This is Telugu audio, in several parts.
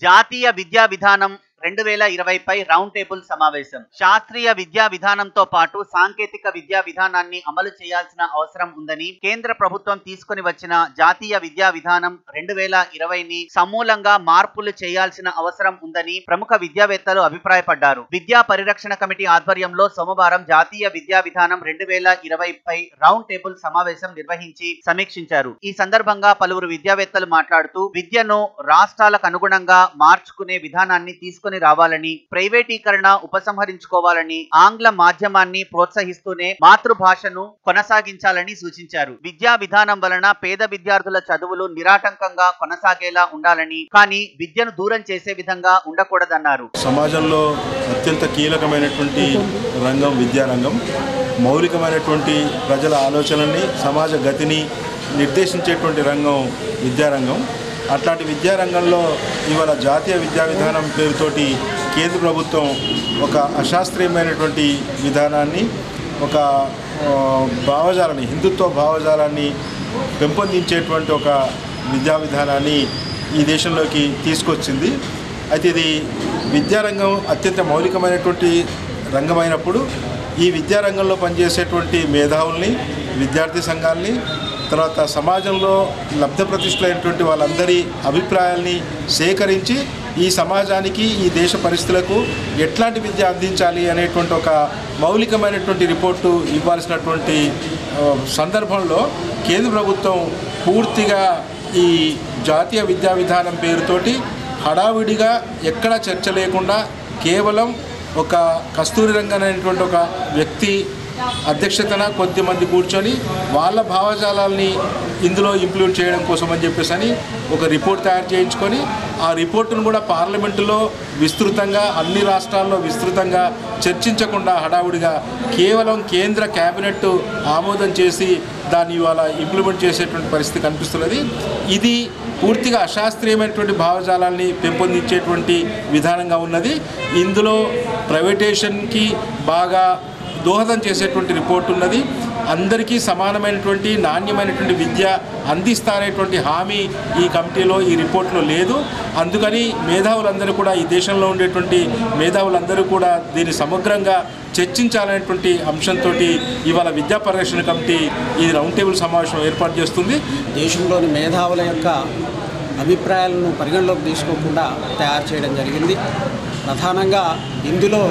జాతీయ విద్యా విధానం రెండు వేల ఇరవైపై రౌండ్ టేబుల్ సమావేశం శాస్త్రీయ విద్యా విధానంతో పాటు సాంకేతిక విద్యా విధానాన్ని అమలు చేయాల్సిన అవసరం ఉందని కేంద్ర ప్రభుత్వం తీసుకొని వచ్చిన జాతీయ విద్యా విధానం రెండు వేల ఇరవైని సమూలంగా మార్పులు చేయాల్సిన అవసరం ఉందని ప్రముఖ విద్యావేత్తలు అభిప్రాయపడ్డారు విద్యా పరిరక్షణ కమిటీ ఆధ్వర్యంలో సోమవారం జాతీయ విద్యా విధానం రెండు వేల ఇరవైపై రౌండ్ టేబుల్ సమావేశం నిర్వహించి సమీక్షించారు ఈ సందర్భంగా పలువురు విద్యావేత్తలు మాట్లాడుతూ విద్యను రాష్ట్రాలకు అనుగుణంగా మార్చుకునే విధానాన్ని తీసుకొని రావాలని ప్రైవేటీకరణ ఉపసంహరించుకోవాలని ఆంగ్ల మాధ్యమాన్ని ప్రోత్సహిస్తూనే మాతృభాషను కొనసాగించాలని సూచించారు విద్యా విధానం వలన పేద విద్యార్థుల చదువులు నిరాటంకంగా కొనసాగేలా ఉండాలని కానీ విద్యను దూరం చేసే విధంగా ఉండకూడదన్నారు సమాజంలో అత్యంత కీలకమైనటువంటి రంగం విద్యారంగం మౌలికమైనటువంటి ప్రజల ఆలోచనల్ని సమాజ గతిని నిర్దేశించేటువంటి రంగం విద్యారంగం అట్లాంటి విద్యారంగంలో ఇవాళ జాతీయ విద్యా విధానం పేరుతోటి కేంద్ర ప్రభుత్వం ఒక అశాస్త్రీయమైనటువంటి విధానాన్ని ఒక ఆ, భావజాలాన్ని హిందుత్వ భావజాలాన్ని పెంపొందించేటువంటి ఒక విద్యా విధానాన్ని ఈ దేశంలోకి తీసుకొచ్చింది అయితే ఇది విద్యారంగం అత్యంత మౌలికమైనటువంటి రంగమైనప్పుడు ఈ విద్యారంగంలో పనిచేసేటువంటి మేధావుల్ని విద్యార్థి సంఘాల్ని తర్వాత సమాజంలో లబ్ధ ప్రతిష్ఠులైనటువంటి వాళ్ళందరి అభిప్రాయాల్ని సేకరించి ఈ సమాజానికి ఈ దేశ పరిస్థితులకు ఎట్లాంటి విద్య అందించాలి అనేటువంటి ఒక మౌలికమైనటువంటి రిపోర్టు ఇవ్వాల్సినటువంటి ఆ, సందర్భంలో కేంద్ర ప్రభుత్వం పూర్తిగా ఈ జాతీయ విద్యా విధానం పేరుతోటి హడావిడిగా ఎక్కడ చర్చ లేకుండా కేవలం ఒక కస్తూరి రంగన్ అనేటువంటి ఒక వ్యక్తి అధ్యక్షతన కొద్దిమంది కూర్చొని వాళ్ళ భావజాలాల్ని ఇందులో ఇంప్లిమెంట్ చేయడం కోసం అని చెప్పేసి అని ఒక రిపోర్ట్ తయారు చేయించుకొని ఆ రిపోర్టును కూడా పార్లమెంటులో విస్తృతంగా అన్ని రాష్ట్రాల్లో విస్తృతంగా చర్చించకుండా హడావుడిగా కేవలం కేంద్ర కేబినెట్ ఆమోదం చేసి దాన్ని ఇవాళ ఇంప్లిమెంట్ చేసేటువంటి పరిస్థితి కనిపిస్తున్నది ఇది పూర్తిగా అశాస్త్రీయమైనటువంటి భావజాలాన్ని పెంపొందించేటువంటి విధానంగా ఉన్నది ఇందులో ప్రైవేటేషన్కి బాగా దోహదం చేసేటువంటి రిపోర్ట్ ఉన్నది అందరికీ సమానమైనటువంటి నాణ్యమైనటువంటి విద్య అందిస్తానేటువంటి హామీ ఈ కమిటీలో ఈ రిపోర్ట్లో లేదు అందుకని మేధావులందరూ కూడా ఈ దేశంలో ఉండేటువంటి మేధావులందరూ కూడా దీన్ని సమగ్రంగా చర్చించాలనేటువంటి అంశంతో ఇవాళ విద్యా పరిరక్షణ కమిటీ ఈ రౌండ్ టేబుల్ సమావేశం ఏర్పాటు చేస్తుంది దేశంలోని మేధావుల యొక్క అభిప్రాయాలను పరిగణలోకి తీసుకోకుండా తయారు చేయడం జరిగింది ప్రధానంగా ఇందులో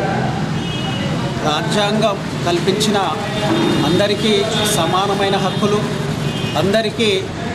రాజ్యాంగం కల్పించిన అందరికీ సమానమైన హక్కులు అందరికీ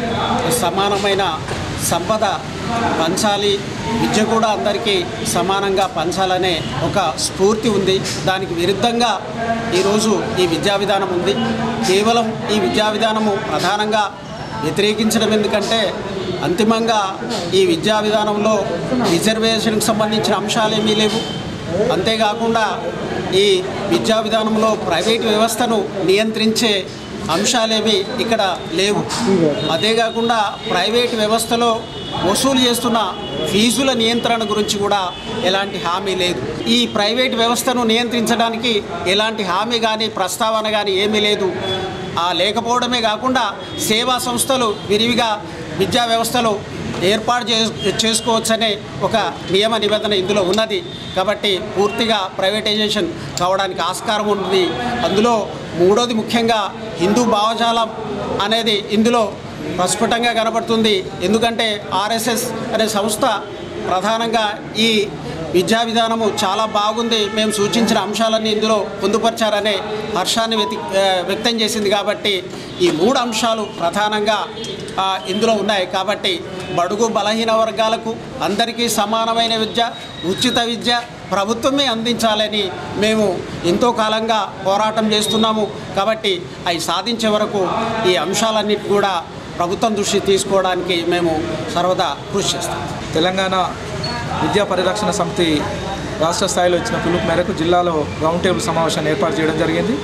సమానమైన సంపద పంచాలి విద్య కూడా అందరికీ సమానంగా పంచాలనే ఒక స్ఫూర్తి ఉంది దానికి విరుద్ధంగా ఈరోజు ఈ విద్యా విధానం ఉంది కేవలం ఈ విద్యా విధానము ప్రధానంగా వ్యతిరేకించడం ఎందుకంటే అంతిమంగా ఈ విద్యా విధానంలో రిజర్వేషన్కి సంబంధించిన అంశాలు ఏమీ లేవు అంతేకాకుండా ఈ విద్యా విధానంలో ప్రైవేట్ వ్యవస్థను నియంత్రించే అంశాలేవి ఇక్కడ లేవు అదే కాకుండా ప్రైవేట్ వ్యవస్థలో వసూలు చేస్తున్న ఫీజుల నియంత్రణ గురించి కూడా ఎలాంటి హామీ లేదు ఈ ప్రైవేట్ వ్యవస్థను నియంత్రించడానికి ఎలాంటి హామీ కానీ ప్రస్తావన కానీ ఏమీ లేదు ఆ లేకపోవడమే కాకుండా సేవా సంస్థలు విరివిగా విద్యా వ్యవస్థలో ఏర్పాటు చే చేసుకోవచ్చనే ఒక నియమ నిబంధన ఇందులో ఉన్నది కాబట్టి పూర్తిగా ప్రైవేటైజేషన్ కావడానికి ఆస్కారం ఉంది అందులో మూడోది ముఖ్యంగా హిందూ భావజాలం అనేది ఇందులో ప్రస్ఫుటంగా కనబడుతుంది ఎందుకంటే ఆర్ఎస్ఎస్ అనే సంస్థ ప్రధానంగా ఈ విద్యా విధానము చాలా బాగుంది మేము సూచించిన అంశాలన్నీ ఇందులో పొందుపరిచారనే హర్షాన్ని వ్యతి ఆ, వ్యక్తం చేసింది కాబట్టి ఈ మూడు అంశాలు ప్రధానంగా ఆ, ఇందులో ఉన్నాయి కాబట్టి బడుగు బలహీన వర్గాలకు అందరికీ సమానమైన విద్య ఉచిత విద్య ప్రభుత్వమే అందించాలని మేము ఎంతో కాలంగా పోరాటం చేస్తున్నాము కాబట్టి అవి సాధించే వరకు ఈ అంశాలన్నిటి కూడా ప్రభుత్వం దృష్టి తీసుకోవడానికి మేము సర్వదా కృషి చేస్తాం తెలంగాణ విద్యా పరిరక్షణ సమితి రాష్ట్ర స్థాయిలో ఇచ్చిన పిలుపు మేరకు జిల్లాలో రౌండ్ టేబుల్ సమావేశాన్ని ఏర్పాటు చేయడం జరిగింది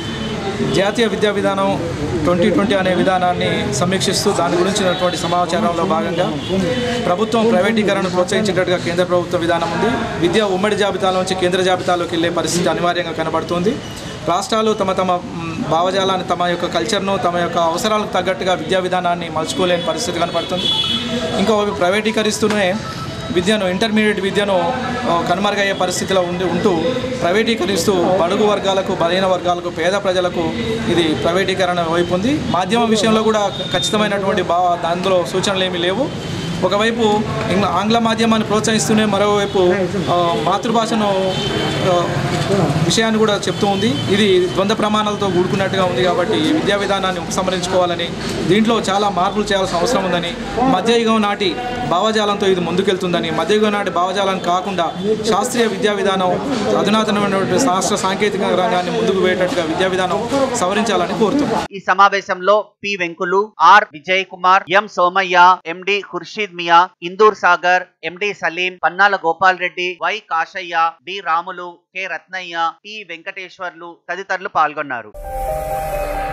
జాతీయ విద్యా విధానం ట్వంటీ ట్వంటీ అనే విధానాన్ని సమీక్షిస్తూ దాని గురించినటువంటి సమాచారంలో భాగంగా ప్రభుత్వం ప్రైవేటీకరణను ప్రోత్సహించేటట్టుగా కేంద్ర ప్రభుత్వ విధానం ఉంది విద్య ఉమ్మడి జాబితాలోంచి కేంద్ర జాబితాలోకి వెళ్ళే పరిస్థితి అనివార్యంగా కనబడుతుంది రాష్ట్రాలు తమ తమ మ్, భావజాలాన్ని తమ యొక్క కల్చర్ను తమ యొక్క అవసరాలకు తగ్గట్టుగా విద్యా విధానాన్ని మలుచుకోలేని పరిస్థితి కనపడుతుంది ఇంకో ప్రైవేటీకరిస్తూనే విద్యను ఇంటర్మీడియట్ విద్యను ఆ, కనుమరుగయ్యే పరిస్థితిలో ఉండి ఉంటూ ప్రైవేటీకరిస్తూ బడుగు వర్గాలకు బలహీన వర్గాలకు పేద ప్రజలకు ఇది ప్రైవేటీకరణ వైపు ఉంది మాధ్యమం విషయంలో కూడా ఖచ్చితమైనటువంటి బా అందులో సూచనలు ఏమీ లేవు ఒకవైపు ఇంగ్ల ఆంగ్ల మాధ్యమాన్ని ప్రోత్సహిస్తూనే మరోవైపు ఆ, మాతృభాషను ఆ, విషయాన్ని కూడా చెప్తూ ఉంది ఇది ద్వంద్వ ప్రమాణాలతో కూడుకున్నట్టుగా ఉంది కాబట్టి ఈ విద్యా విధానాన్ని ఉపసంహరించుకోవాలని దీంట్లో చాలా మార్పులు చేయాల్సిన అవసరం ఉందని మధ్యయుగం నాటి భావజాలంతో ఇది ముందుకెళ్తుందని మధ్యయుగం నాటి భావజాలం కాకుండా శాస్త్రీయ విద్యా విధానం అధునాతనమైనటువంటి శాస్త్ర సాంకేతిక రంగాన్ని ముందుకు పోయేటట్టుగా విద్యా విధానం సవరించాలని కోరుతున్నాను ఈ సమావేశంలో P Venkulu R Vijay Kumar M Somayya MD Khurshid Miya Indur Sagar MD Salim Pannala Gopal Reddy Y Kashayya D Ramulu K Ratnayya T Venkateswarlu తదితరులు పాల్గొన్నారు